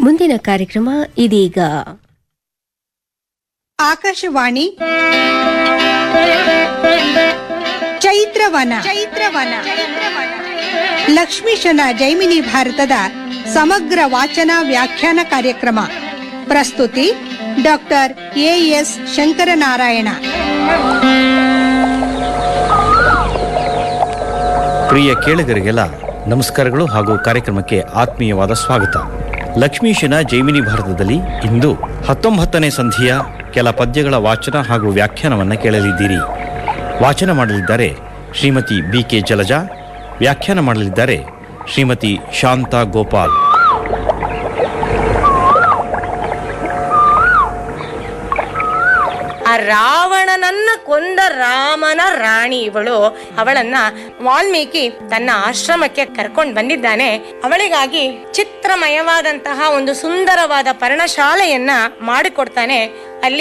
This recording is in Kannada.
ಮುಂದಿನ ಕಾರ್ಯಕ್ರಮ ಇದೀಗ ಆಕಾಶವಾಣಿ ಚೈತ್ರವನ ಚೈತ್ರವನ ಲಕ್ಷ್ಮೀಶನ ಜೈಮಿನಿ ಭಾರತದ ಸಮಗ್ರ ವಾಚನ ವ್ಯಾಖ್ಯಾನ ಕಾರ್ಯಕ್ರಮ ಪ್ರಸ್ತುತಿ ಡಾಕ್ಟರ್ ಎಎಸ್ ಶಂಕರನಾರಾಯಣ ಪ್ರಿಯ ಕೇಳುಗರಿಗೆಲ್ಲ ನಮಸ್ಕಾರಗಳು ಹಾಗೂ ಕಾರ್ಯಕ್ರಮಕ್ಕೆ ಆತ್ಮೀಯವಾದ ಸ್ವಾಗತ ಲಕ್ಷ್ಮೀಶನ ಜೈಮಿನಿ ಭಾರತದಲ್ಲಿ ಇಂದು ಹತ್ತೊಂಬತ್ತನೇ ಸಂಧಿಯ ಕೆಲ ಪದ್ಯಗಳ ವಾಚನ ಹಾಗೂ ವ್ಯಾಖ್ಯಾನವನ್ನು ಕೇಳಲಿದ್ದೀರಿ ವಾಚನ ಮಾಡಲಿದ್ದಾರೆ ಶ್ರೀಮತಿ ಬಿ ಕೆ ಜಲಜಾ ವ್ಯಾಖ್ಯಾನ ಮಾಡಲಿದ್ದಾರೆ ಶ್ರೀಮತಿ ಶಾಂತಾ ಗೋಪಾಲ್ ಆ ರಾವಣನನ್ನ ಕೊಂದ ರಾಮನ ರಾಣಿ ಇವಳು ಅವಳನ್ನ ವಾಲ್ಮೀಕಿ ತನ್ನ ಆಶ್ರಮಕ್ಕೆ ಕರ್ಕೊಂಡು ಬಂದಿದ್ದಾನೆ ಅವಳಿಗಾಗಿ ಚಿತ್ರಮಯವಾದಂತಹ ಒಂದು ಸುಂದರವಾದ ಪರ್ಣಶಾಲೆಯನ್ನ ಮಾಡಿಕೊಡ್ತಾನೆ ಅಲ್ಲಿ